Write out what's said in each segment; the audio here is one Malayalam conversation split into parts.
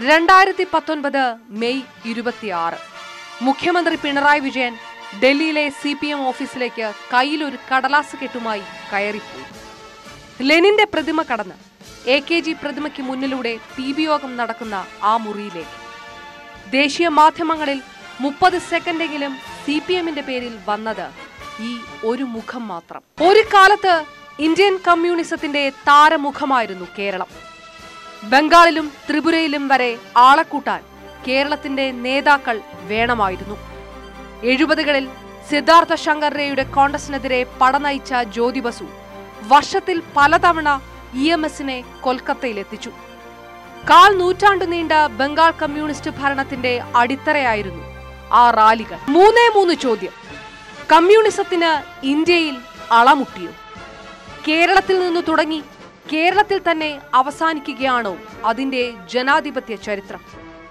രണ്ടായിരത്തി പത്തൊൻപത് മെയ് ഇരുപത്തിയാറ് മുഖ്യമന്ത്രി പിണറായി വിജയൻ ഡൽഹിയിലെ സി പി എം ഓഫീസിലേക്ക് കയ്യിലൊരു കടലാസ് കെട്ടുമായി കയറിപ്പോയി ലെനിന്റെ പ്രതിമ കടന്ന് എ കെ ജി പ്രതിമയ്ക്ക് മുന്നിലൂടെ പി ബി യോഗം നടക്കുന്ന ആ മുറിയിലേക്ക് ദേശീയ മാധ്യമങ്ങളിൽ മുപ്പത് സെക്കൻഡെങ്കിലും സി പി എമ്മിന്റെ പേരിൽ വന്നത് ഈ ഒരു മുഖം മാത്രം ഒരു കാലത്ത് ഇന്ത്യൻ കമ്മ്യൂണിസത്തിന്റെ താരമുഖമായിരുന്നു കേരളം ബംഗാളിലും ത്രിപുരയിലും വരെ ആളെ കൂട്ടാൻ കേരളത്തിന്റെ നേതാക്കൾ വേണമായിരുന്നു എഴുപതുകളിൽ സിദ്ധാർത്ഥ ശങ്കർ റേയുടെ കോൺഗ്രസിനെതിരെ പടനയിച്ച ജ്യോതി ബസു വർഷത്തിൽ പലതവണ ഇ എം എസിനെ കൊൽക്കത്തയിലെത്തിച്ചു കാൽ നൂറ്റാണ്ടു നീണ്ട ബംഗാൾ കമ്മ്യൂണിസ്റ്റ് ഭരണത്തിന്റെ അടിത്തറയായിരുന്നു ആ റാലികൾ മൂന്നേ മൂന്ന് ചോദ്യം കമ്മ്യൂണിസത്തിന് ഇന്ത്യയിൽ അളമുട്ടിയോ കേരളത്തിൽ നിന്ന് തുടങ്ങി കേരളത്തിൽ തന്നെ അവസാനിക്കുകയാണോ അതിന്റെ ജനാധിപത്യ ചരിത്രം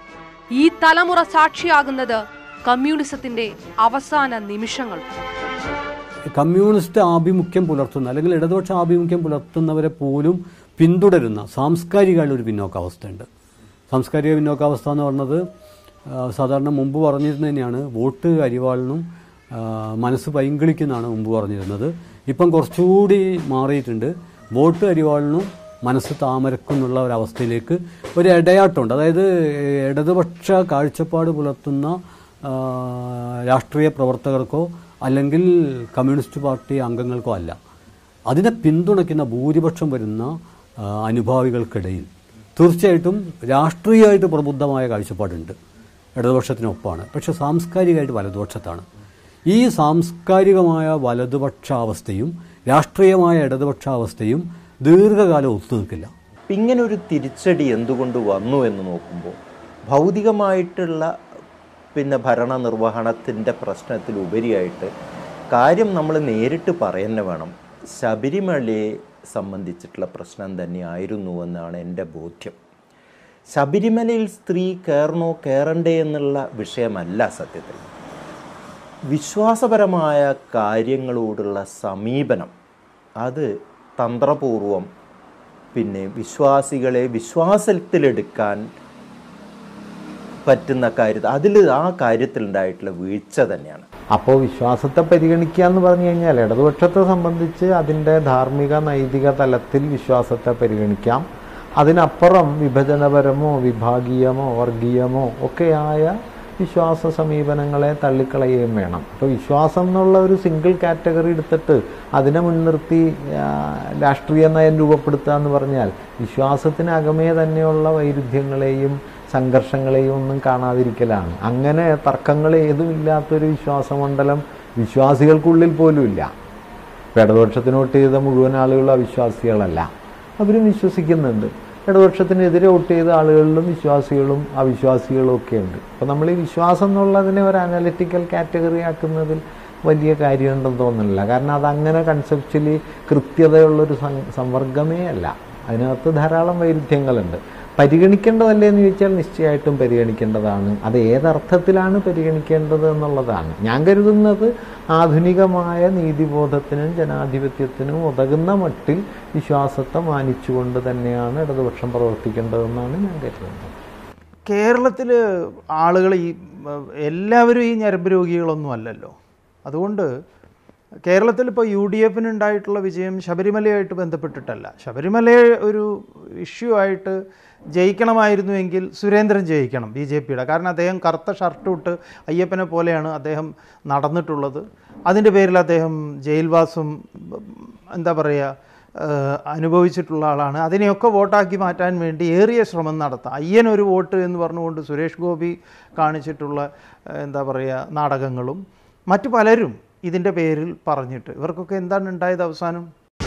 ഈ തലമുറ സാക്ഷിയാകുന്നത് കമ്മ്യൂണിസത്തിന്റെ അവസാന നിമിഷങ്ങൾ കമ്മ്യൂണിസ്റ്റ് ആഭിമുഖ്യം പുലർത്തുന്ന അല്ലെങ്കിൽ ഇടതുപക്ഷ ആഭിമുഖ്യം പുലർത്തുന്നവരെ പോലും പിന്തുടരുന്ന സാംസ്കാരികമായുള്ള ഒരു പിന്നോക്കാവസ്ഥയുണ്ട് സാംസ്കാരിക പിന്നോക്കാവസ്ഥ എന്ന് പറഞ്ഞത് ആ, സാധാരണ മുമ്പ് പറഞ്ഞിരുന്നത് തന്നെയാണ് വോട്ട് അരിവാളിനും ആ, മനസ്സ് പൈങ്കിളിക്കുന്നാണ് മുമ്പ് പറഞ്ഞിരുന്നത് ഇപ്പം കുറച്ചുകൂടി മാറിയിട്ടുണ്ട് വോട്ട് അരിവാളിനും മനസ്സ് താമരക്കുന്നുള്ള ഒരവസ്ഥയിലേക്ക് ഒരു ഇടയാട്ടമുണ്ട് അതായത് ഇടതുപക്ഷ കാഴ്ചപ്പാട് പുലർത്തുന്ന ആ, രാഷ്ട്രീയ പ്രവർത്തകർക്കോ അല്ലെങ്കിൽ കമ്മ്യൂണിസ്റ്റ് പാർട്ടി അംഗങ്ങൾക്കോ അല്ല അതിനെ പിന്തുണയ്ക്കുന്ന ഭൂരിപക്ഷം വരുന്ന ആ, അനുഭാവികൾക്കിടയിൽ തീർച്ചയായിട്ടും രാഷ്ട്രീയമായിട്ട് പ്രബുദ്ധമായ കാഴ്ചപ്പാടുണ്ട് ഇടതുപക്ഷത്തിനൊപ്പമാണ് പക്ഷെ സാംസ്കാരികമായിട്ട് വലതുപക്ഷത്താണ് ഈ സാംസ്കാരികമായ വലതുപക്ഷാവസ്ഥയും രാഷ്ട്രീയമായ ഇടതുപക്ഷാവസ്ഥയും ദീർഘകാലം ഒത്തുനിൽക്കില്ല അപ്പം ഇങ്ങനെ ഒരു തിരിച്ചടി എന്തുകൊണ്ട് വന്നു എന്ന് നോക്കുമ്പോൾ ഭൗതികമായിട്ടുള്ള പിന്നെ ഭരണ നിർവഹണത്തിൻ്റെ പ്രശ്നത്തിലുപരിയായിട്ട് കാര്യം നമ്മൾ നേരിട്ട് പറയുന്ന വേണം ശബരിമലയെ സംബന്ധിച്ചിട്ടുള്ള പ്രശ്നം തന്നെയായിരുന്നു എന്നാണ് എൻ്റെ ബോധ്യം ശബരിമലയിൽ സ്ത്രീ കയറണോ കയറണ്ടേ എന്നുള്ള വിഷയമല്ല സത്യത്തിൽ വിശ്വാസപരമായ കാര്യങ്ങളോടുള്ള സമീപനം അത് തന്ത്രപൂർവം പിന്നെ വിശ്വാസികളെ വിശ്വാസത്തിലെടുക്കാൻ പറ്റുന്ന കാര്യത്തിൽ അതിൽ ആ കാര്യത്തിലുണ്ടായിട്ടുള്ള വീഴ്ച തന്നെയാണ് അപ്പോൾ വിശ്വാസത്തെ പരിഗണിക്കുക എന്ന് പറഞ്ഞു കഴിഞ്ഞാൽ ഇടതുപക്ഷത്തെ സംബന്ധിച്ച് അതിൻ്റെ ധാർമ്മിക നൈതിക തലത്തിൽ വിശ്വാസത്തെ പരിഗണിക്കാം അതിനപ്പുറം വിഭജനപരമോ വിഭാഗീയമോ വർഗീയമോ ഒക്കെയായ വിശ്വാസ സമീപനങ്ങളെ തള്ളിക്കളയുകയും വേണം ഇപ്പോൾ വിശ്വാസം എന്നുള്ള ഒരു സിംഗിൾ കാറ്റഗറി എടുത്തിട്ട് അതിനെ മുൻനിർത്തി ആ, രാഷ്ട്രീയ നയം രൂപപ്പെടുത്തുക എന്ന് പറഞ്ഞാൽ വിശ്വാസത്തിനകമേ തന്നെയുള്ള വൈരുദ്ധ്യങ്ങളെയും സംഘർഷങ്ങളെയും ഒന്നും കാണാതിരിക്കലാണ് അങ്ങനെ തർക്കങ്ങൾ ഏതുമില്ലാത്തൊരു വിശ്വാസമണ്ഡലം വിശ്വാസികൾക്കുള്ളിൽ പോലും ഇല്ല ഇപ്പോൾ ഇടതുപക്ഷത്തിന് വോട്ട് ചെയ്ത മുഴുവൻ ആളുകളും അവിശ്വാസികളല്ല അവരും വിശ്വസിക്കുന്നുണ്ട് ഇടതുപക്ഷത്തിനെതിരെ വോട്ട് ചെയ്ത ആളുകളിലും വിശ്വാസികളും അവിശ്വാസികളും ഒക്കെ ഉണ്ട് അപ്പോൾ നമ്മൾ ഈ വിശ്വാസം എന്നുള്ളതിനെ ഒരു അനലിറ്റിക്കൽ കാറ്റഗറി ആക്കുന്നതിൽ വലിയ കാര്യമുണ്ടെന്ന് തോന്നുന്നില്ല കാരണം അതങ്ങനെ കൺസെപ്ച്വലി കൃത്യതയുള്ളൊരു സം- സംവർഗമേ അല്ല അതിനകത്ത് ധാരാളം വൈരുദ്ധ്യങ്ങളുണ്ട് പരിഗണിക്കേണ്ടതല്ലേ എന്ന് ചോദിച്ചാൽ നിശ്ചയമായിട്ടും പരിഗണിക്കേണ്ടതാണ് അത് ഏതർത്ഥത്തിലാണ് പരിഗണിക്കേണ്ടത് എന്നുള്ളതാണ് ഞാൻ കരുതുന്നത് ആധുനികമായ നീതിബോധത്തിനും ജനാധിപത്യത്തിനും ഉതകുന്ന മട്ടിൽ വിശ്വാസത്തെ മാനിച്ചുകൊണ്ട് തന്നെയാണ് ഇടതുപക്ഷം പ്രവർത്തിക്കേണ്ടതെന്നാണ് ഞാൻ കരുതുന്നത് കേരളത്തിൽ ആളുകൾ ഈ ഉം, എല്ലാവരും ഈ ഞരമ്പ് രോഗികളൊന്നും അല്ലല്ലോ അതുകൊണ്ട് കേരളത്തിൽ ഇപ്പോൾ യു ഡി എഫിന് ഉണ്ടായിട്ടുള്ള വിജയം ശബരിമലയായിട്ട് ബന്ധപ്പെട്ടിട്ടല്ല ശബരിമലയെ ഒരു ഇഷ്യൂ ആയിട്ട് ജയിക്കണമായിരുന്നുവെങ്കിൽ സുരേന്ദ്രൻ ജയിക്കണം ബി ജെ പിയുടെ കാരണം അദ്ദേഹം കറുത്ത ഷർട്ട് ഇട്ട് അയ്യപ്പനെ പോലെയാണ് അദ്ദേഹം നടന്നിട്ടുള്ളത് അതിൻ്റെ പേരിൽ അദ്ദേഹം ജയിൽവാസം ഉം, എന്താ പറയുക ഏഹ് അനുഭവിച്ചിട്ടുള്ള ആളാണ് അതിനെയൊക്കെ വോട്ടാക്കി മാറ്റാൻ വേണ്ടി ഏറിയ ശ്രമം നടത്താം അയ്യൻ ഒരു വോട്ട് എന്ന് പറഞ്ഞുകൊണ്ട് സുരേഷ് ഗോപി കാണിച്ചിട്ടുള്ള ഏഹ് എന്താ പറയുക നാടകങ്ങളും മറ്റു പലരും ഇതിൻ്റെ പേരിൽ പറഞ്ഞിട്ട് ഇവർക്കൊക്കെ എന്താണ് ഉണ്ടായത് അവസാനം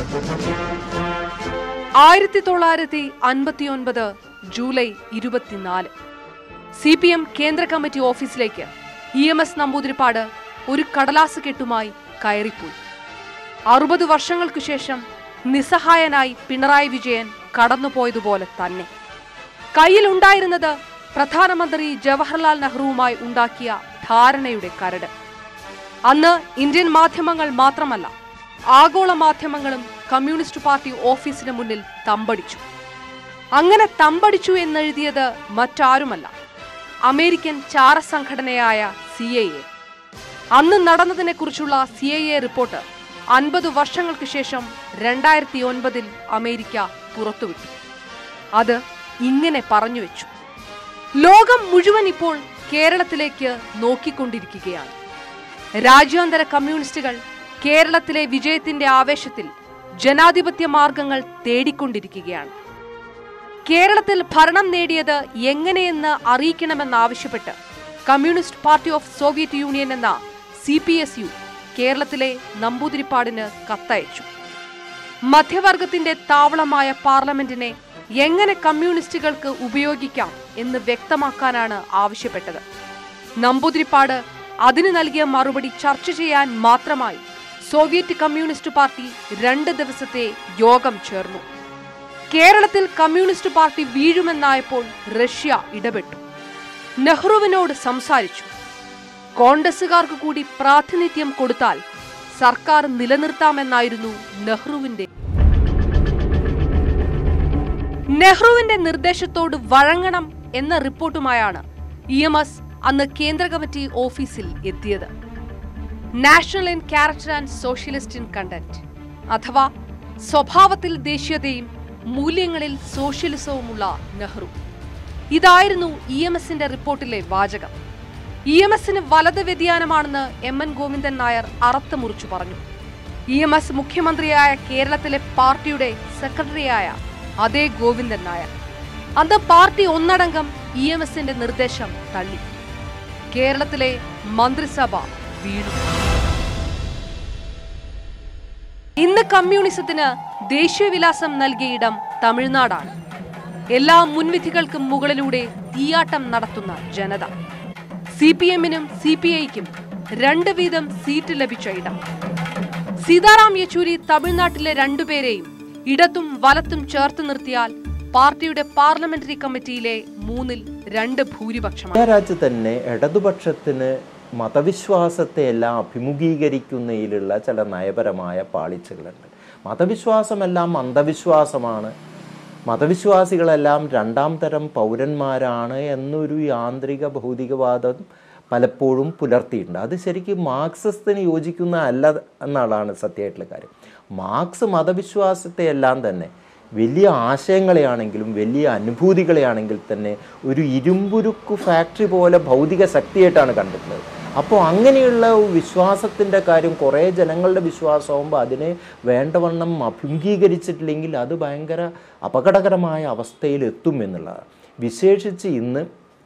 ആയിരത്തി തൊള്ളായിരത്തി അൻപത്തിയൊൻപത് ജൂലൈ ഇരുപത്തിനാല് സി പി എം കേന്ദ്ര കമ്മിറ്റി ഓഫീസിലേക്ക് ഇ എം എസ് നമ്പൂതിരിപ്പാട് ഒരു കടലാസ് കെട്ടുമായി കയറിപ്പോയി അറുപത് വർഷങ്ങൾക്കു ശേഷം നിസ്സഹായനായി പിണറായി വിജയൻ കടന്നുപോയതുപോലെ തന്നെ കയ്യിലുണ്ടായിരുന്നത് പ്രധാനമന്ത്രി ജവഹർലാൽ നെഹ്റുവുമായി ഉണ്ടാക്കിയ ധാരണയുടെ കരട് അന്ന് ഇന്ത്യൻ മാധ്യമങ്ങൾ മാത്രമല്ല ആഗോള മാധ്യമങ്ങളും കമ്മ്യൂണിസ്റ്റ് പാർട്ടി ഓഫീസിന് മുന്നിൽ തമ്പടിച്ചു അങ്ങനെ തമ്പടിച്ചു എന്നെഴുതിയത് മറ്റാരുമല്ല അമേരിക്കൻ ചാരസംഘടനയായ സി ഐ എ അന്ന് നടന്നതിനെക്കുറിച്ചുള്ള സി ഐ എ റിപ്പോർട്ട് അൻപത് വർഷങ്ങൾക്ക് ശേഷം രണ്ടായിരത്തി ഒൻപതിൽ അമേരിക്ക പുറത്തുവിട്ടു അത് ഇങ്ങനെ പറഞ്ഞു വെച്ചു ലോകം മുഴുവൻ ഇപ്പോൾ കേരളത്തിലേക്ക് നോക്കിക്കൊണ്ടിരിക്കുകയാണ് രാജ്യാന്തര കമ്മ്യൂണിസ്റ്റുകൾ കേരളത്തിലെ വിജയത്തിന്റെ ആവേശത്തിൽ ജനാധിപത്യ മാർഗങ്ങൾ തേടിക്കൊണ്ടിരിക്കുകയാണ് കേരളത്തിൽ ഭരണം നേടിയത് എങ്ങനെയെന്ന് അറിയിക്കണമെന്നാവശ്യപ്പെട്ട് communist party of Soviet Union എന്ന സി പി എസ് യു കേരളത്തിലെ നമ്പൂതിരിപ്പാടിന് കത്തയച്ചു മധ്യവർഗത്തിന്റെ താവളമായ പാർലമെന്റിനെ എങ്ങനെ കമ്മ്യൂണിസ്റ്റുകൾക്ക് ഉപയോഗിക്കാം എന്ന് വ്യക്തമാക്കാനാണ് ആവശ്യപ്പെട്ടത് നമ്പൂതിരിപ്പാട് അതിന് നൽകിയ മറുപടി ചർച്ച ചെയ്യാൻ മാത്രമായി സോവിയറ്റ് കമ്മ്യൂണിസ്റ്റ് പാർട്ടി രണ്ട് ദിവസത്തെ യോഗം ചേർന്നു കേരളത്തിൽ കമ്മ്യൂണിസ്റ്റ് പാർട്ടി വീഴുമെന്നായപ്പോൾ റഷ്യ ഇടപെട്ടു നെഹ്റുവിനോട് സംസാരിച്ചു കോൺഗ്രസുകാർക്ക് കൂടി പ്രാതിനിധ്യം കൊടുത്താൽ സർക്കാർ നിലനിർത്താമെന്നായിരുന്നു നെഹ്റുവിന്റെ നെഹ്റുവിന്റെ നിർദ്ദേശത്തോട് വഴങ്ങണം എന്ന റിപ്പോർട്ടുമായാണ് ഇ എം എസ് അന്ന് കേന്ദ്ര കമ്മിറ്റി ഓഫീസിൽ എത്തിയത് national in character and socialist in content അഥവാ സ്വഭാവത്തിൽ ദേശീയതയും മൂല്യങ്ങളിൽ സോഷ്യലിസവുമുള്ള നെഹ്റു ഇതായിരുന്നു ഇ എം എസിന്റെ റിപ്പോർട്ടിലെ വാചകം ഇ എം എസിന് വലത് വ്യതിയാനമാണെന്ന് എം എൻ ഗോവിന്ദൻ നായർ അറത്ത് മുറിച്ചു പറഞ്ഞു ഇ എം എസ് മുഖ്യമന്ത്രിയായ കേരളത്തിലെ പാർട്ടിയുടെ സെക്രട്ടറിയായ അതേ ഗോവിന്ദൻ നായർ അന്ന് പാർട്ടി ഒന്നടങ്കം ഇ എം എസിന്റെ നിർദ്ദേശം തള്ളി കേരളത്തിലെ മന്ത്രിസഭ വീണു ഇന്ന് കമ്മ്യൂണിസത്തിന് ദേശീയവിലാസം നൽകിയ ഇടം തമിഴ്നാടാണ് എല്ലാ മുൻവിധികൾക്കും മുകളിലൂടെ തീയാട്ടം നടത്തുന്ന ജനത സി പി എമ്മിനും സി പി ഐക്കും രണ്ട് വീതം സീറ്റ് ലഭിച്ച ഇടം സീതാറാം യെച്ചൂരി തമിഴ്നാട്ടിലെ രണ്ടുപേരെയും ഇടത്തും വലത്തും ചേർത്ത് നിർത്തിയാൽ പാർട്ടിയുടെ പാർലമെന്ററി കമ്മിറ്റിയിലെ മൂന്നിൽ രണ്ട് ഭൂരിപക്ഷമാണ് രാജ്യത്ത് തന്നെ ഇടതുപക്ഷത്തിന് മതവിശ്വാസത്തെ എല്ലാം അഭിമുഖീകരിക്കുന്നതിലുള്ള ചില നയപരമായ പാളിച്ചകളുണ്ട് മതവിശ്വാസമെല്ലാം അന്ധവിശ്വാസമാണ് മതവിശ്വാസികളെല്ലാം രണ്ടാം തരം പൗരന്മാരാണ് എന്നൊരു യാന്ത്രിക ഭൗതികവാദം പലപ്പോഴും പുലർത്തിയിട്ടുണ്ട് അത് ശരിക്കും മാർക്സിസത്തിന് യോജിക്കുന്ന അല്ല എന്നാണ് സത്യമായിട്ടുള്ള കാര്യം മാർക്സ് മതവിശ്വാസത്തെ എല്ലാം തന്നെ വലിയ ആശയങ്ങളെയാണെങ്കിലും വലിയ അനുഭൂതികളെയാണെങ്കിൽ തന്നെ ഒരു ഇരുമ്പുരുക്കു ഫാക്ടറി പോലെ ഭൗതിക ശക്തിയായിട്ടാണ് കണ്ടിട്ടുള്ളത് അപ്പോൾ അങ്ങനെയുള്ള വിശ്വാസത്തിൻ്റെ കാര്യം കുറേ ജനങ്ങളുടെ വിശ്വാസമാകുമ്പോൾ അതിനെ വേണ്ടവണ്ണം അഭിമുഖീകരിച്ചിട്ടില്ലെങ്കിൽ അത് ഭയങ്കര അപകടകരമായ അവസ്ഥയിൽ എത്തും എന്നുള്ളതാണ് വിശേഷിച്ച് ഇന്ന്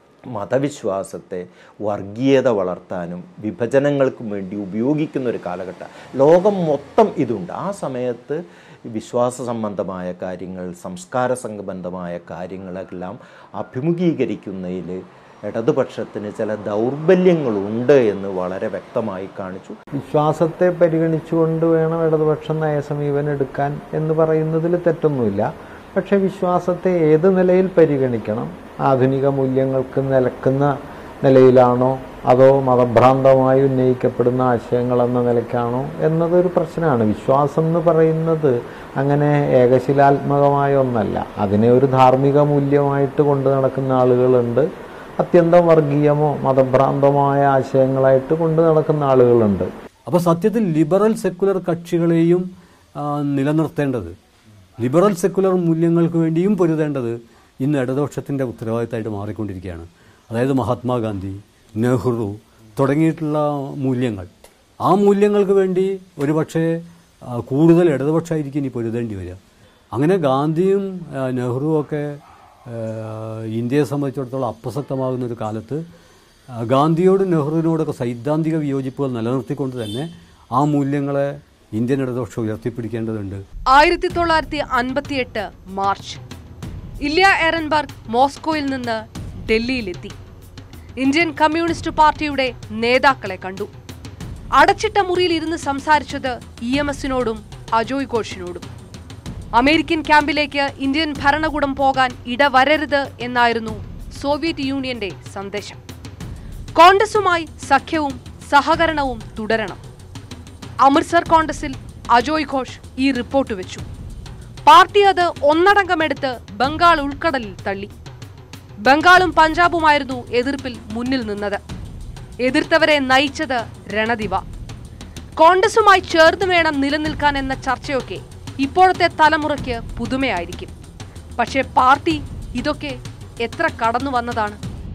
മതവിശ്വാസത്തെ വർഗീയത വളർത്താനും വിഭജനങ്ങൾക്കും വേണ്ടി ഉപയോഗിക്കുന്ന ഒരു കാലഘട്ടം ലോകം മൊത്തം ഇതുണ്ട് ആ സമയത്ത് വിശ്വാസ സംബന്ധമായ കാര്യങ്ങൾ സംസ്കാര സംബന്ധമായ കാര്യങ്ങളെല്ലാം അഭിമുഖീകരിക്കുന്നതിൽ ഇടതുപക്ഷത്തിന് ചില ദൗർബല്യങ്ങളുണ്ട് എന്ന് വളരെ വ്യക്തമായി കാണിച്ചു വിശ്വാസത്തെ പരിഗണിച്ചുകൊണ്ട് വേണം ഇടതുപക്ഷം നയസമീപനം എടുക്കാൻ എന്ന് പറയുന്നതിൽ തെറ്റൊന്നുമില്ല പക്ഷെ വിശ്വാസത്തെ ഏത് നിലയിൽ പരിഗണിക്കണം ആധുനിക മൂല്യങ്ങൾക്ക് നിലക്കുന്ന നിലയിലാണോ അതോ മതഭ്രാന്തമായി ഉന്നയിക്കപ്പെടുന്ന ആശയങ്ങൾ എന്ന നിലയ്ക്കാണോ എന്നതൊരു പ്രശ്നമാണ് വിശ്വാസം എന്ന് പറയുന്നത് അങ്ങനെ ഏകശിലാത്മകമായ ഒന്നല്ല അതിനെ ഒരു ധാർമ്മിക മൂല്യമായിട്ട് കൊണ്ടു നടക്കുന്ന ആളുകളുണ്ട് അത്യന്തം വർഗീയമോ മതഭ്രാന്തമായ ആശയങ്ങളായിട്ട് കൊണ്ടു നടക്കുന്ന ആളുകളുണ്ട് അപ്പോൾ സത്യത്തിൽ ലിബറൽ സെക്കുലർ കക്ഷികളെയും ആ, നിലനിർത്തേണ്ടത് ലിബറൽ സെക്കുലർ മൂല്യങ്ങൾക്ക് വേണ്ടിയും പൊരുതേണ്ടത് ഇന്ന് ഇടതുപക്ഷത്തിൻ്റെ ഉത്തരവാദിത്തമായിട്ട് മാറിക്കൊണ്ടിരിക്കുകയാണ് അതായത് മഹാത്മാഗാന്ധി നെഹ്റു തുടങ്ങിയിട്ടുള്ള മൂല്യങ്ങൾ ആ മൂല്യങ്ങൾക്ക് വേണ്ടി ഒരുപക്ഷെ ആ, കൂടുതൽ ഇടതുപക്ഷമായിരിക്കും ഇനി പൊരുതേണ്ടി വരിക അങ്ങനെ ഗാന്ധിയും ആ, നെഹ്റുവും ഒക്കെ ആ, ഇന്ത്യയെ സംബന്ധിച്ചിടത്തോളം അപ്രസക്തമാകുന്ന ഒരു കാലത്ത് ആ, ഗാന്ധിയോടും നെഹ്റുവിനോടൊക്കെ സൈദ്ധാന്തിക വിയോജിപ്പുകൾ നിലനിർത്തിക്കൊണ്ട് തന്നെ ആ മൂല്യങ്ങളെ ഇന്ത്യൻ ഇടതുപക്ഷം ഉയർത്തിപ്പിടിക്കേണ്ടതുണ്ട് ആയിരത്തി തൊള്ളായിരത്തി അൻപത്തിയെട്ട് മാർച്ച് ഇല്യ എറൻബർഗ് മോസ്കോയിൽ നിന്ന് ഡൽഹിയിലെത്തി ഇന്ത്യൻ കമ്മ്യൂണിസ്റ്റ് പാർട്ടിയുടെ നേതാക്കളെ കണ്ടു അടച്ചിട്ട മുറിയിൽ ഇരുന്ന് സംസാരിച്ചത് ഇ എം എസിനോടും അജോയ് ഘോഷിനോടും അമേരിക്കൻ ക്യാമ്പിലേക്ക് ഇന്ത്യൻ ഭരണകൂടം പോകാൻ ഇടവരരുത് എന്നായിരുന്നു സോവിയറ്റ് യൂണിയന്റെ സന്ദേശം കോൺഗ്രസുമായി സഖ്യവും സഹകരണവും തുടരണം അമൃത്സർ കോൺഗ്രസിൽ അജോയ് ഘോഷ് ഈ റിപ്പോർട്ട് വെച്ചു പാർട്ടി അത് ഒന്നടങ്കമെടുത്ത് ബംഗാൾ ഉൾക്കടലിൽ തള്ളി ബംഗാളും പഞ്ചാബുമായിരുന്നു എതിർപ്പിൽ മുന്നിൽ നിന്നത് എതിർത്തവരെ നയിച്ചത് രണദിവ കോൺഗ്രസുമായി ചേർന്ന് വേണം നിലനിൽക്കാൻ എന്ന ചർച്ചയൊക്കെ ഇപ്പോഴത്തെ തലമുറയ്ക്ക് പുതുമയായിരിക്കും പക്ഷേ പാർട്ടി ഇതൊക്കെ എത്ര കടന്നു വന്നതാണ്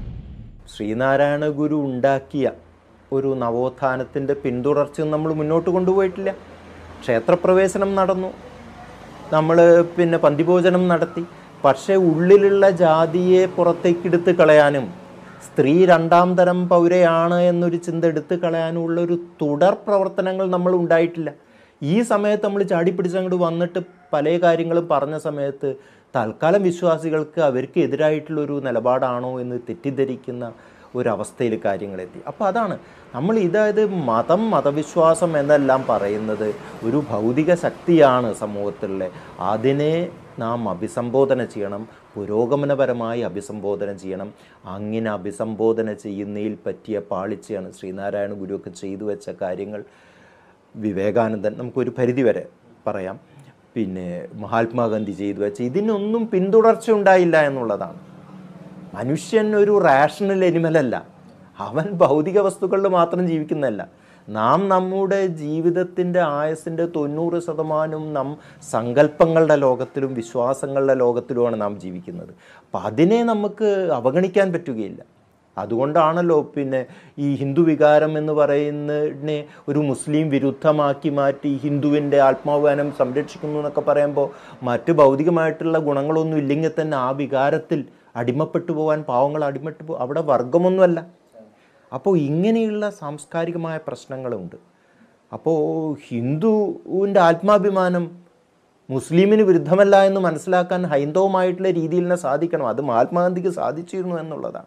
ശ്രീനാരായണ ഗുരു ഉണ്ടാക്കിയ ഒരു നവോത്ഥാനത്തിൻ്റെ പിന്തുടർച്ച നമ്മൾ മുന്നോട്ട് കൊണ്ടുപോയിട്ടില്ല ക്ഷേത്രപ്രവേശനം നടന്നു നമ്മൾ പിന്നെ പന്തിഭോജനം നടത്തി പക്ഷേ ഉള്ളിലുള്ള ജാതിയെ പുറത്തേക്കെടുത്ത് കളയാനും സ്ത്രീ രണ്ടാം തരം പൗരയാണ് എന്നൊരു ചിന്ത എടുത്ത് കളയാനുമുള്ള ഒരു തുടർ പ്രവർത്തനങ്ങൾ നമ്മൾ ഉണ്ടായിട്ടില്ല ഈ സമയത്ത് നമ്മൾ ചാടിപ്പിടിച്ച് അങ്ങോട്ട് വന്നിട്ട് പല കാര്യങ്ങളും പറഞ്ഞ സമയത്ത് തൽക്കാലം വിശ്വാസികൾക്ക് അവർക്ക് എതിരായിട്ടുള്ളൊരു നിലപാടാണോ എന്ന് തെറ്റിദ്ധരിക്കുന്ന ഒരവസ്ഥയിൽ കാര്യങ്ങളെത്തി അപ്പോൾ അതാണ് നമ്മൾ ഇതായത് മതം മതവിശ്വാസം എന്നെല്ലാം പറയുന്നത് ഒരു ഭൗതിക ശക്തിയാണ് സമൂഹത്തിലെ അതിനെ നാം അഭിസംബോധന ചെയ്യണം പുരോഗമനപരമായി അഭിസംബോധന ചെയ്യണം അങ്ങനെ അഭിസംബോധന ചെയ്യുന്നതിൽ പറ്റിയ പാളിച്ചയാണ് ശ്രീനാരായണ ഗുരുവൊക്കെ ചെയ്തു വെച്ച കാര്യങ്ങൾ വിവേകാനന്ദൻ നമുക്കൊരു പരിധി വരെ പറയാം പിന്നെ മഹാത്മാഗാന്ധി ചെയ്തു വെച്ച ഇതിനൊന്നും പിന്തുടർച്ച ഉണ്ടായില്ല എന്നുള്ളതാണ് മനുഷ്യൻ ഒരു റാഷണൽ എനിമലല്ല അവൻ ഭൗതിക വസ്തുക്കളിൽ മാത്രം ജീവിക്കുന്നതല്ല നാം നമ്മുടെ ജീവിതത്തിൻ്റെ ആയസിൻ്റെ തൊണ്ണൂറ് ശതമാനവും നാം സങ്കല്പങ്ങളുടെ ലോകത്തിലും വിശ്വാസങ്ങളുടെ ലോകത്തിലുമാണ് നാം ജീവിക്കുന്നത് അപ്പം അതിനെ നമുക്ക് അവഗണിക്കാൻ പറ്റുകയില്ല അതുകൊണ്ടാണല്ലോ പിന്നെ ഈ ഹിന്ദു വികാരം എന്ന് പറയുന്നതിനെ ഒരു മുസ്ലിം വിരുദ്ധമാക്കി മാറ്റി ഹിന്ദുവിൻ്റെ ആത്മാവാനം സംരക്ഷിക്കുന്നു എന്നൊക്കെ പറയുമ്പോൾ മറ്റ് ഭൗതികമായിട്ടുള്ള ഗുണങ്ങളൊന്നും ഇല്ലെങ്കിൽ തന്നെ ആ വികാരത്തിൽ അടിമപ്പെട്ടു പോകാൻ പാവങ്ങൾ അടിമപ്പെട്ടു പോ അവിടെ വർഗമൊന്നുമല്ല അപ്പോൾ ഇങ്ങനെയുള്ള സാംസ്കാരികമായ പ്രശ്നങ്ങളുണ്ട് അപ്പോൾ ഹിന്ദുവിൻ്റെ ആത്മാഭിമാനം മുസ്ലിമിന് വിരുദ്ധമല്ല എന്ന് മനസ്സിലാക്കാൻ ഹൈന്ദവമായിട്ടുള്ള രീതിയിൽ തന്നെ സാധിക്കണം അത് മഹാത്മാഗാന്ധിക്ക് സാധിച്ചിരുന്നു എന്നുള്ളതാണ്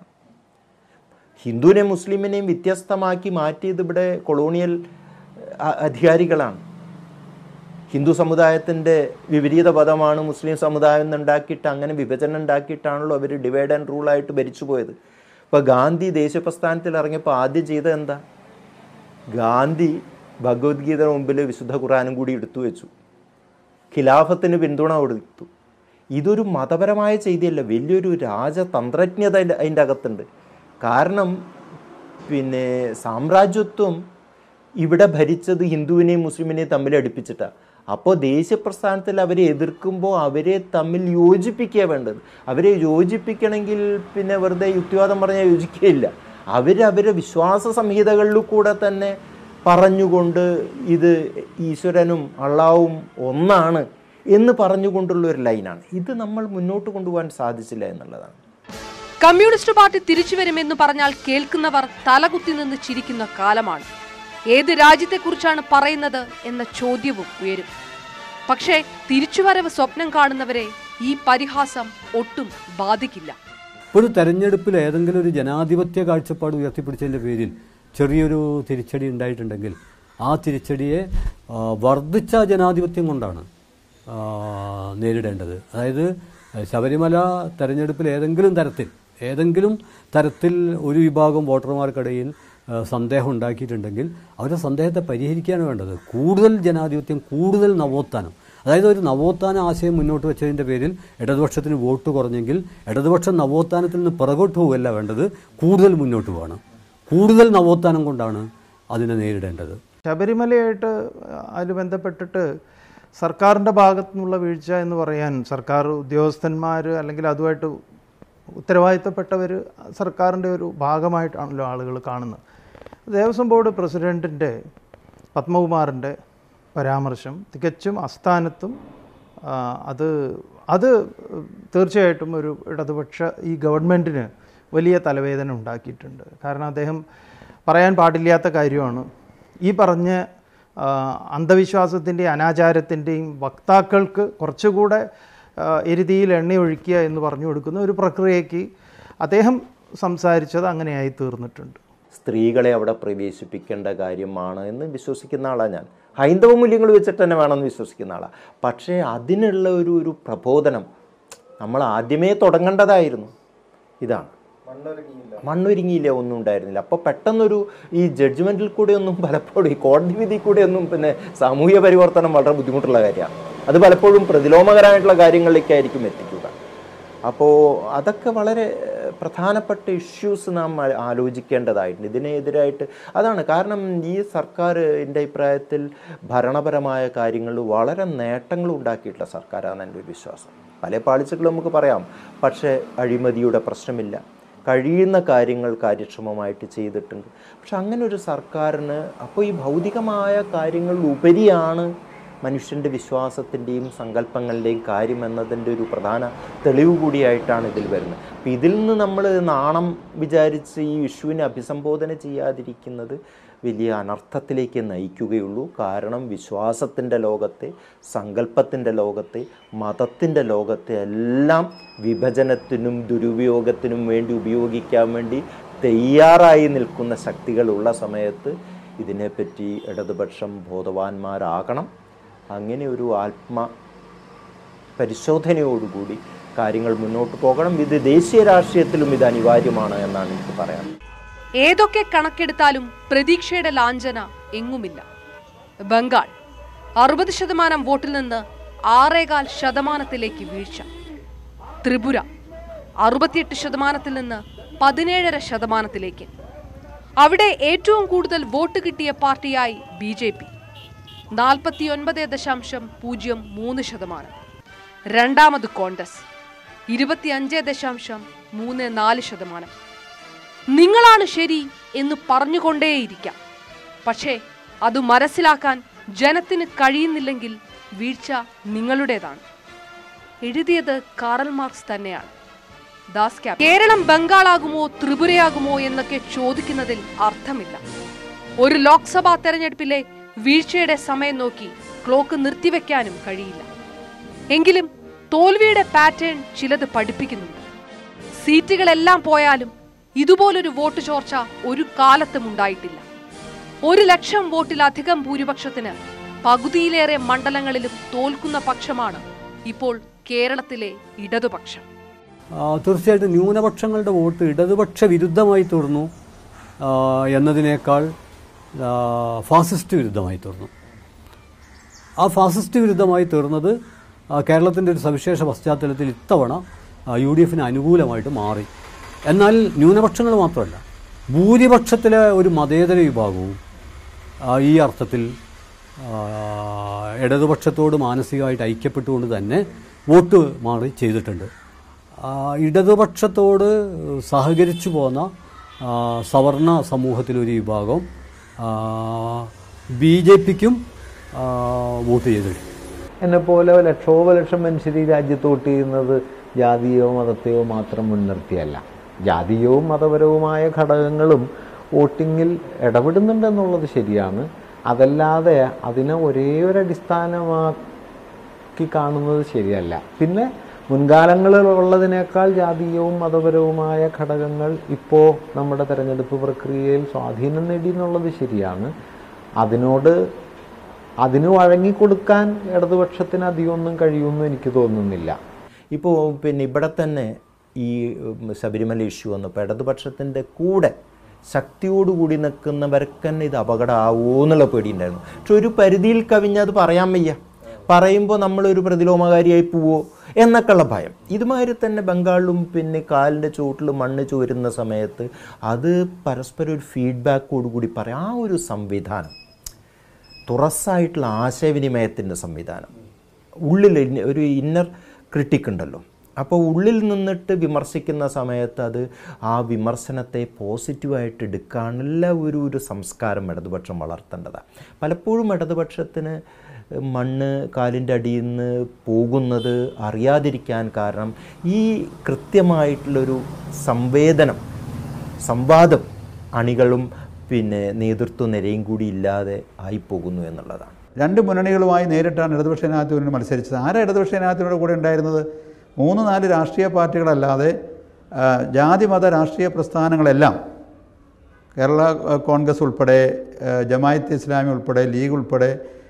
ഹിന്ദുവിനെ മുസ്ലിമിനെയും വ്യത്യസ്തമാക്കി മാറ്റിയത് ഇവിടെ കൊളോണിയൽ അ- അധികാരികളാണ് ഹിന്ദു സമുദായത്തിൻ്റെ വിപരീത പദമാണ് മുസ്ലിം സമുദായം എന്നുണ്ടാക്കിയിട്ട് അങ്ങനെ വിഭജനം ഉണ്ടാക്കിയിട്ടാണല്ലോ അവർ ഡിവൈഡ് ആൻഡ് റൂളായിട്ട് ഭരിച്ചു പോയത് ഇപ്പോൾ ഗാന്ധി ദേശീയ പ്രസ്ഥാനത്തിൽ ഇറങ്ങിയപ്പോൾ ആദ്യം ചെയ്തത് എന്താ ഗാന്ധി ഭഗവത്ഗീതയുടെ മുമ്പിൽ വിശുദ്ധ ഖുറാനും കൂടി എടുത്തു വെച്ചു ഖിലാഫത്തിന് പിന്തുണ കൊടുത്തു ഇതൊരു മതപരമായ ചെയ്തിയല്ല വലിയൊരു രാജതന്ത്രജ്ഞത അതിൻ്റെ അതിൻ്റെ അകത്തുണ്ട് കാരണം പിന്നെ സാമ്രാജ്യത്വം ഇവിടെ ഭരിച്ചത് ഹിന്ദുവിനെയും മുസ്ലിമിനെയും തമ്മിൽ അടുപ്പിച്ചിട്ടാണ് അപ്പോൾ ദേശീയ പ്രസ്ഥാനത്തിൽ അവരെ എതിർക്കുമ്പോൾ അവരെ തമ്മിൽ യോജിപ്പിക്കുക വേണ്ടത് അവരെ യോജിപ്പിക്കണമെങ്കിൽ പിന്നെ വെറുതെ യുക്തിവാദം പറഞ്ഞാൽ യോജിക്കുകയില്ല അവർ അവരുടെ വിശ്വാസ സംഹിതകളിൽ കൂടെ തന്നെ പറഞ്ഞുകൊണ്ട് ഇത് ഈശ്വരനും അള്ളാവും ഒന്നാണ് എന്ന് പറഞ്ഞുകൊണ്ടുള്ള ഒരു ലൈനാണ് ഇത് നമ്മൾ മുന്നോട്ട് കൊണ്ടുപോകാൻ സാധിച്ചില്ല എന്നുള്ളതാണ് കമ്മ്യൂണിസ്റ്റ് പാർട്ടി തിരിച്ചു വരുമെന്ന് പറഞ്ഞാൽ കേൾക്കുന്നവർ തലകുത്തി നിന്ന് ചിരിക്കുന്ന കാലമാണ് ഏത് രാജ്യത്തെക്കുറിച്ചാണ് പറയുന്നത് എന്ന ചോദ്യവും ഉയരും പക്ഷേ തിരിച്ചുവരവ് സ്വപ്നം കാണുന്നവരെ ഈ പരിഹാസം ഒട്ടും ബാധിക്കില്ല ഒരു തെരഞ്ഞെടുപ്പിൽ ഏതെങ്കിലും ഒരു ജനാധിപത്യ കാഴ്ചപ്പാട് ഉയർത്തിപ്പിടിച്ചതിൻ്റെ പേരിൽ ചെറിയൊരു തിരിച്ചടി ഉണ്ടായിട്ടുണ്ടെങ്കിൽ ആ തിരിച്ചടിയെ ആ, വർദ്ധിച്ച ജനാധിപത്യം കൊണ്ടാണ് ആ, നേരിടേണ്ടത് അതായത് ശബരിമല തെരഞ്ഞെടുപ്പിൽ ഏതെങ്കിലും തരത്തിൽ ഏതെങ്കിലും തരത്തിൽ ഒരു വിഭാഗം വോട്ടർമാർക്കിടയിൽ ആ, സന്ദേഹം ഉണ്ടാക്കിയിട്ടുണ്ടെങ്കിൽ അവരുടെ സന്ദേഹത്തെ പരിഹരിക്കുകയാണ് വേണ്ടത് കൂടുതൽ ജനാധിപത്യം കൂടുതൽ നവോത്ഥാനം അതായത് ഒരു നവോത്ഥാന ആശയം മുന്നോട്ട് വെച്ചതിൻ്റെ പേരിൽ ഇടതുപക്ഷത്തിന് വോട്ട് കുറഞ്ഞെങ്കിൽ ഇടതുപക്ഷം നവോത്ഥാനത്തിൽ നിന്ന് പിറകോട്ട് പോവുകയല്ല വേണ്ടത് കൂടുതൽ മുന്നോട്ട് പോകണം കൂടുതൽ നവോത്ഥാനം കൊണ്ടാണ് അതിനെ നേരിടേണ്ടത് ശബരിമലയായിട്ട് അതിൽ ബന്ധപ്പെട്ടിട്ട് സർക്കാരിൻ്റെ ഭാഗത്തു നിന്നുള്ള വീഴ്ച എന്ന് പറയാൻ സർക്കാർ ഉദ്യോഗസ്ഥന്മാർ അല്ലെങ്കിൽ അതുമായിട്ട് ഉത്തരവാദിത്തപ്പെട്ടവർ സർക്കാരിൻ്റെ ഒരു ഭാഗമായിട്ടാണല്ലോ ആളുകൾ കാണുന്നത് ദേവസ്വം ബോർഡ് പ്രസിഡൻറ്റിൻ്റെ പത്മകുമാറിൻ്റെ പരാമർശം തികച്ചും അസ്ഥാനത്തും ആ, അത് അത് തീർച്ചയായിട്ടും ഒരു ഇടതുപക്ഷ ഈ ഗവൺമെൻറ്റിന് വലിയ തലവേദന ഉണ്ടാക്കിയിട്ടുണ്ട് കാരണം അദ്ദേഹം പറയാൻ പാടില്ലാത്ത കാര്യമാണ് ഈ പറഞ്ഞ ആ, അന്ധവിശ്വാസത്തിൻ്റെയും അനാചാരത്തിൻ്റെയും വക്താക്കൾക്ക് കുറച്ചുകൂടെ ആ, എരുതിയിൽ എണ്ണയൊഴിക്കുക എന്ന് പറഞ്ഞു കൊടുക്കുന്ന ഒരു പ്രക്രിയയ്ക്ക് അദ്ദേഹം സംസാരിച്ചത് അങ്ങനെയായി തീർന്നിട്ടുണ്ട് സ്ത്രീകളെ അവിടെ പ്രവേശിപ്പിക്കേണ്ട കാര്യമാണ് എന്ന് വിശ്വസിക്കുന്ന ആളാണ് ഞാൻ ഹൈന്ദവ മൂല്യങ്ങൾ വെച്ചിട്ട് തന്നെ വേണമെന്ന് വിശ്വസിക്കുന്ന ആളാണ് പക്ഷേ അതിനുള്ള ഒരു ഒരു പ്രബോധനം നമ്മൾ ആദ്യമേ തുടങ്ങേണ്ടതായിരുന്നു ഇതാണ് മണ്ണൊരുങ്ങിയില്ല ഒന്നും ഉണ്ടായിരുന്നില്ല അപ്പോൾ പെട്ടെന്നൊരു ഈ ജഡ്ജ്മെൻറ്റിൽ കൂടെ ഒന്നും പലപ്പോഴും ഈ കോടതി വിധി കൂടെ ഒന്നും പിന്നെ സാമൂഹ്യ പരിവർത്തനം വളരെ ബുദ്ധിമുട്ടുള്ള കാര്യമാണ് അത് പലപ്പോഴും പ്രതിലോമകരമായിട്ടുള്ള കാര്യങ്ങളിലേക്കായിരിക്കും എത്തിക്കുക അപ്പോൾ അതൊക്കെ വളരെ ഏഹ്, പ്രധാനപ്പെട്ട ഇഷ്യൂസ് നാം ആ- ആലോചിക്കേണ്ടതായിട്ടുണ്ട് ഇതിനെതിരായിട്ട് അതാണ് കാരണം ഈ സർക്കാർ എൻ്റെ അഭിപ്രായത്തിൽ ഭരണപരമായ കാര്യങ്ങളിൽ വളരെ നേട്ടങ്ങൾ ഉണ്ടാക്കിയിട്ടുള്ള സർക്കാരാണ് എൻ്റെ ഒരു വിശ്വാസം പല പാളിച്ചകളും നമുക്ക് പറയാം പക്ഷേ അഴിമതിയുടെ പ്രശ്നമില്ല കഴിയുന്ന കാര്യങ്ങൾ കാര്യക്ഷമമായിട്ട് ചെയ്തിട്ടുണ്ട് പക്ഷെ അങ്ങനെ ഒരു സർക്കാരിന് അപ്പോൾ ഈ ഭൗതികമായ കാര്യങ്ങളിൽ ഉപരിയാണ് മനുഷ്യൻ്റെ വിശ്വാസത്തിൻ്റെയും സങ്കല്പങ്ങളുടെയും കാര്യം എന്നതിൻ്റെ ഒരു പ്രധാന തെളിവ് കൂടിയായിട്ടാണ് ഇതിൽ വരുന്നത് അപ്പം ഇതിൽ നിന്ന് നമ്മൾ നാണം വിചാരിച്ച് ഈ വിഷുവിനെ അഭിസംബോധന ചെയ്യാതിരിക്കുന്നത് വലിയ അനർത്ഥത്തിലേക്ക് നയിക്കുകയുള്ളൂ കാരണം വിശ്വാസത്തിൻ്റെ ലോകത്തെ സങ്കല്പത്തിൻ്റെ ലോകത്തെ മതത്തിൻ്റെ ലോകത്തെ എല്ലാം വിഭജനത്തിനും ദുരുപയോഗത്തിനും വേണ്ടി ഉപയോഗിക്കാൻ വേണ്ടി തയ്യാറായി നിൽക്കുന്ന ശക്തികളുള്ള സമയത്ത് ഇതിനെപ്പറ്റി ഇടതുപക്ഷം ബോധവാന്മാരാകണം അങ്ങനെ ഒരു ആത്മ പരിശോധനയോടുകൂടി കാര്യങ്ങൾ മുന്നോട്ട് പോകണം ഇത് ദേശീയ രാഷ്ട്രീയത്തിലും ഇത് അനിവാര്യമാണ് എന്നാണ് എനിക്ക് പറയാൻ ഏതൊക്കെ കണക്കെടുത്താലും പ്രതീക്ഷയുടെ ലാഞ്ചന എങ്ങുമില്ല ബംഗാൾ അറുപത് ശതമാനം വോട്ടിൽ നിന്ന് ആറേകാൽ ശതമാനത്തിലേക്ക് വീഴ്ച ത്രിപുര അറുപത്തിയെട്ട് ശതമാനത്തിൽ നിന്ന് പതിനേഴര ശതമാനത്തിലേക്ക് അവിടെ ഏറ്റവും കൂടുതൽ വോട്ട് കിട്ടിയ പാർട്ടിയായി ബി ജെ പി നാൽപ്പത്തിയൊൻപത് ദശാംശം പൂജ്യം മൂന്ന് ശതമാനം രണ്ടാമത് കോൺഗ്രസ് ഇരുപത്തിയഞ്ച് ദശാംശം മൂന്ന് നാല് ശതമാനം നിങ്ങളാണ് ശരി എന്ന് പറഞ്ഞുകൊണ്ടേയിരിക്കാം പക്ഷേ അത് മനസ്സിലാക്കാൻ ജനത്തിന് കഴിയുന്നില്ലെങ്കിൽ വീഴ്ച നിങ്ങളുടേതാണ് എഴുതിയത് കാറൽ മാർക്സ് തന്നെയാണ് ദാസ് ക്യാപ് കേരളം ബംഗാളാകുമോ ത്രിപുരയാകുമോ എന്നൊക്കെ ചോദിക്കുന്നതിൽ അർത്ഥമില്ല ഒരു ലോക്സഭാ തെരഞ്ഞെടുപ്പിലെ വീഴ്ചയുടെ സമയം നോക്കി ക്ലോക്ക് നിർത്തിവെക്കാനും കഴിയില്ല എങ്കിലും തോൽവിയുടെ പാറ്റേൺ ചിലത് പഠിപ്പിക്കുന്നുണ്ട് സീറ്റുകളെല്ലാം പോയാലും ഇതുപോലൊരു വോട്ട് ചോർച്ച ഒരു കാലത്തും ഉണ്ടായിട്ടില്ല ഒരു ലക്ഷം വോട്ടിലധികം ഭൂരിപക്ഷത്തിന് പകുതിയിലേറെ മണ്ഡലങ്ങളിലും തോൽക്കുന്ന പക്ഷമാണ് ഇപ്പോൾ കേരളത്തിലെ ഇടതുപക്ഷം ആ, തീർച്ചയായിട്ടും ന്യൂനപക്ഷങ്ങളുടെ വോട്ട് ഇടതുപക്ഷ വിരുദ്ധമായി തീർന്നു ആ, എന്നതിനേക്കാൾ ആ, ഫാസിസ്റ്റ് വിരുദ്ധമായി തീർന്നു ആ ഫാസിസ്റ്റ് വിരുദ്ധമായി തീർന്നത് ആ, കേരളത്തിൻ്റെ ഒരു സവിശേഷ പശ്ചാത്തലത്തിൽ ഇത്തവണ യു ഡി എഫിന് അനുകൂലമായിട്ട് മാറി എന്നാൽ ന്യൂനപക്ഷങ്ങൾ മാത്രമല്ല ഭൂരിപക്ഷത്തിലെ ഒരു മതേതര വിഭാഗവും ആ, ഈ അർത്ഥത്തിൽ ആ, ഇടതുപക്ഷത്തോട് മാനസികമായിട്ട് ഐക്യപ്പെട്ടുകൊണ്ട് തന്നെ വോട്ട് മാറി ചെയ്തിട്ടുണ്ട് ആ, ഇടതുപക്ഷത്തോട് സഹകരിച്ചു പോന്ന ആ, സവർണ സമൂഹത്തിലൊരു വിഭാഗം ബി ജെ പിക്കും വോട്ട് ചെയ്തിട്ടുണ്ട് എന്നെ പോലെ ലക്ഷോപലക്ഷം മനുഷ്യർ ഈ രാജ്യത്ത് വോട്ട് ചെയ്യുന്നത് ജാതീയവും മതത്തെയോ മാത്രം മുൻനിർത്തിയല്ല ജാതീയവും മതപരവുമായ ഘടകങ്ങളും വോട്ടിങ്ങിൽ ഇടപെടുന്നുണ്ടെന്നുള്ളത് ശരിയാണ് അതല്ലാതെ അതിനെ ഒരേ ഒരു അടിസ്ഥാനമാക്കി കാണുന്നത് ശരിയല്ല പിന്നെ മുൻകാലങ്ങളിൽ ഉള്ളതിനേക്കാൾ ജാതീയവും മതപരവുമായ ഘടകങ്ങൾ ഇപ്പോൾ നമ്മുടെ തെരഞ്ഞെടുപ്പ് പ്രക്രിയയിൽ സ്വാധീനം നേടി എന്നുള്ളത് ശരിയാണ് അതിനോട് അതിന് വഴങ്ങിക്കൊടുക്കാൻ ഇടതുപക്ഷത്തിന് അധികമൊന്നും കഴിയുമെന്ന് എനിക്ക് തോന്നുന്നില്ല ഇപ്പോൾ പിന്നെ ഇവിടെ തന്നെ ഈ ഉം, ശബരിമല ഇഷ്യൂ വന്നപ്പോൾ ഇടതുപക്ഷത്തിൻ്റെ കൂടെ ശക്തിയോടുകൂടി നിൽക്കുന്നവർക്ക് തന്നെ ഇത് അപകടമാവുമോ എന്നുള്ള പേടിയുണ്ടായിരുന്നു പക്ഷെ ഒരു പരിധിയിൽ കവിഞ്ഞ് അത് പറയാൻ വയ്യ പറയുമ്പോൾ നമ്മളൊരു പ്രതിലോമകാരിയായി പോവോ എന്നൊക്കെയുള്ള ഭയം ഇതുമാതിരി തന്നെ ബംഗാളിലും പിന്നെ കാലിൻ്റെ ചുവട്ടിൽ മണ്ണ് ചോരുന്ന സമയത്ത് അത് പരസ്പരം ഒരു ഫീഡ്ബാക്കോടുകൂടി പറയാം ആ ഒരു സംവിധാനം തുറസ്സായിട്ടുള്ള ആശയവിനിമയത്തിൻ്റെ സംവിധാനം ഉള്ളിൽ ഇന്ന- ഒരു ഇന്നർ ക്രിട്ടിക് ഉണ്ടല്ലോ അപ്പോൾ ഉള്ളിൽ നിന്നിട്ട് വിമർശിക്കുന്ന സമയത്ത് അത് ആ വിമർശനത്തെ പോസിറ്റീവായിട്ട് എടുക്കാനുള്ള ഒരു ഒരു സംസ്കാരം ഇടതുപക്ഷം വളർത്തേണ്ടതാണ് പലപ്പോഴും ഇടതുപക്ഷത്തിന് മണ്ണ് കാലിൻ്റെ അടിയിൽ നിന്ന് പോകുന്നത് അറിയാതിരിക്കാൻ കാരണം ഈ കൃത്യമായിട്ടുള്ളൊരു സംവേദനം സംവാദം അണികളും പിന്നെ നേതൃത്വ നിരയും കൂടി ഇല്ലാതെ ആയിപ്പോകുന്നു എന്നുള്ളതാണ് രണ്ട് മുന്നണികളുമായി നേരിട്ടാണ് ഇടതുപക്ഷ ജനാധിപത്യത്തിന് മത്സരിച്ചത് ആരാ ഇടതുപക്ഷ ജനാധിപത്യയുടെ കൂടെ ഉണ്ടായിരുന്നത് മൂന്ന് നാല് രാഷ്ട്രീയ പാർട്ടികളല്ലാതെ ആ, ജാതി മത രാഷ്ട്രീയ പ്രസ്ഥാനങ്ങളെല്ലാം കേരള ആ, കോൺഗ്രസ് ഉൾപ്പെടെ ആ, ജമായത്ത് ഇസ്ലാമി ഉൾപ്പെടെ ലീഗ് ഉൾപ്പെടെ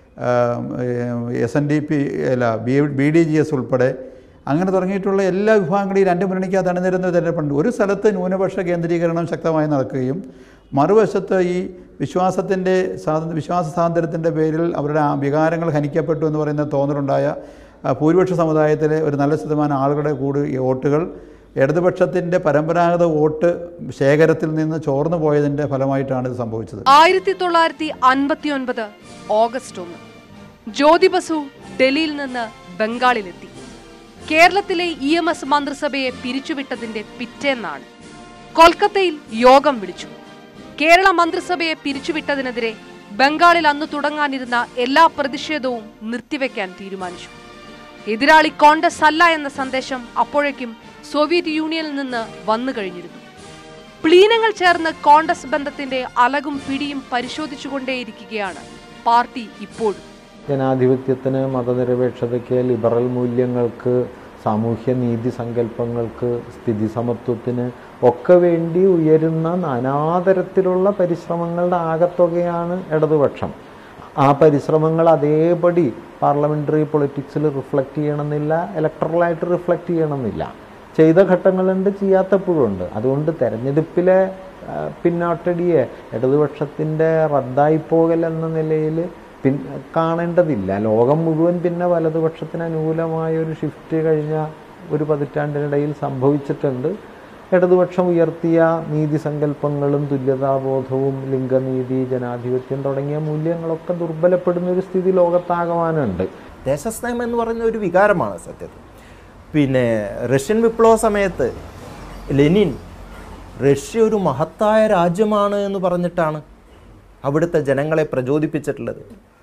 എസ് എൻ ഡി പി അല്ല B B D G S ഉൾപ്പെടെ അങ്ങനെ തുടങ്ങിയിട്ടുള്ള എല്ലാ വിഭാഗങ്ങളും ഈ രണ്ട് മുന്നണിക്കകത്ത് അണിനിരുന്ന തെരഞ്ഞെടുപ്പുണ്ട് ഒരു സ്ഥലത്ത് ന്യൂനപക്ഷ കേന്ദ്രീകരണം ശക്തമായി നടക്കുകയും മറുവശത്ത് ഈ വിശ്വാസത്തിൻ്റെ സ്വാതന്ത്ര്യ വിശ്വാസ സ്വാതന്ത്ര്യത്തിൻ്റെ പേരിൽ അവരുടെ ആ വികാരങ്ങൾ ഹനിക്കപ്പെട്ടു എന്ന് പറയുന്ന തോന്നലുണ്ടായ ആ, ഭൂരിപക്ഷ സമുദായത്തിലെ ഒരു നല്ല ശതമാനം ആളുകളുടെ കൂടി ഈ വോട്ടുകൾ ഇടതുപക്ഷത്തിൻ്റെ പരമ്പരാഗത വോട്ട് ശേഖരത്തിൽ നിന്ന് ചോർന്നു പോയതിൻ്റെ ഫലമായിട്ടാണ് ഇത് സംഭവിച്ചത് ആയിരത്തി തൊള്ളായിരത്തി അൻപത്തി ഒൻപത് ഓഗസ്റ്റ് ഒന്ന് ജ്യോതി ബസു ഡൽഹിയിൽ നിന്ന് ബംഗാളിലെത്തി കേരളത്തിലെ ഇ എം എസ് മന്ത്രിസഭയെ പിരിച്ചുവിട്ടതിന്റെ പിറ്റേന്നാണ് കൊൽക്കത്തയിൽ യോഗം വിളിച്ചു കേരള മന്ത്രിസഭയെ പിരിച്ചുവിട്ടതിനെതിരെ ബംഗാളിൽ അന്ന് തുടങ്ങാനിരുന്ന എല്ലാ പ്രതിഷേധവും നിർത്തിവെക്കാൻ തീരുമാനിച്ചു എതിരാളി കോൺഗ്രസ് അല്ല എന്ന സന്ദേശം അപ്പോഴേക്കും സോവിയറ്റ് യൂണിയനിൽ നിന്ന് വന്നു കഴിഞ്ഞിരുന്നു പ്ലീനങ്ങൾ ചേർന്ന് കോൺഗ്രസ് ബന്ധത്തിന്റെ അലകും പിടിയും പരിശോധിച്ചുകൊണ്ടേയിരിക്കുകയാണ് പാർട്ടി ഇപ്പോഴും ജനാധിപത്യത്തിന് മതനിരപേക്ഷതയ്ക്ക് ലിബറൽ മൂല്യങ്ങൾക്ക് സാമൂഹ്യ നീതി സങ്കല്പങ്ങൾക്ക് സ്ഥിതി സമത്വത്തിന് ഒക്കെ വേണ്ടി ഉയരുന്ന നാനാതരത്തിലുള്ള പരിശ്രമങ്ങളുടെ ആകത്തുകയാണ് ഇടതുപക്ഷം ആ പരിശ്രമങ്ങൾ അതേപടി പാർലമെൻ്ററി പൊളിറ്റിക്സിൽ റിഫ്ലക്റ്റ് ചെയ്യണമെന്നില്ല ഇലക്ട്രലായിട്ട് റിഫ്ലക്റ്റ് ചെയ്യണമെന്നില്ല ചെയ്ത ഘട്ടങ്ങളുണ്ട് ചെയ്യാത്തപ്പോഴുണ്ട് അതുകൊണ്ട് തെരഞ്ഞെടുപ്പിലെ ആ, പിന്നോട്ടടിയെ ഇടതുപക്ഷത്തിൻ്റെ റദ്ദായിപ്പോകൽ എന്ന നിലയിൽ പിൻ കാണേണ്ടതില്ല ലോകം മുഴുവൻ പിന്നെ വലതുപക്ഷത്തിന് അനുകൂലമായ ഒരു ഷിഫ്റ്റ് കഴിഞ്ഞ ഒരു പതിറ്റാണ്ടിനിടയിൽ സംഭവിച്ചിട്ടുണ്ട് ഇടതുപക്ഷം ഉയർത്തിയ നീതി സങ്കല്പങ്ങളും തുല്യതാബോധവും ലിംഗനീതി ജനാധിപത്യം തുടങ്ങിയ മൂല്യങ്ങളൊക്കെ ദുർബലപ്പെടുന്ന ഒരു സ്ഥിതി ലോകത്താകമാനുണ്ട് ദേശസ്നേഹം എന്ന് പറയുന്ന ഒരു വികാരമാണ് സത്യത്തിൽ പിന്നെ റഷ്യൻ വിപ്ലവ സമയത്ത് ലെനിൻ റഷ്യ ഒരു മഹത്തായ രാജ്യമാണ് എന്ന് പറഞ്ഞിട്ടാണ് അവിടുത്തെ ജനങ്ങളെ പ്രചോദിപ്പിച്ചിട്ടുള്ളത്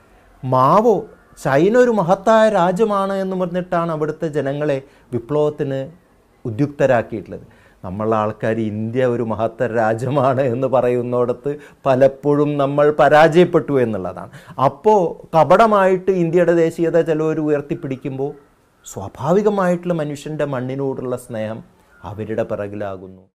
മാവോ ചൈന ഒരു മഹത്തായ രാജ്യമാണ് എന്ന് പറഞ്ഞിട്ടാണ് അവിടുത്തെ ജനങ്ങളെ വിപ്ലവത്തിന് ഉദ്യുക്തരാക്കിയിട്ടുള്ളത് നമ്മളെ ആൾക്കാർ ഇന്ത്യ ഒരു മഹത്തര രാജ്യമാണ് എന്ന് പറയുന്നിടത്ത് പലപ്പോഴും നമ്മൾ പരാജയപ്പെട്ടു എന്നുള്ളതാണ് അപ്പോൾ കപടമായിട്ട് ഇന്ത്യയുടെ ദേശീയത ചിലവർ ഉയർത്തിപ്പിടിക്കുമ്പോൾ സ്വാഭാവികമായിട്ടുള്ള മനുഷ്യൻ്റെ മണ്ണിനോടുള്ള സ്നേഹം അവരുടെ പിറകിലാകുന്നു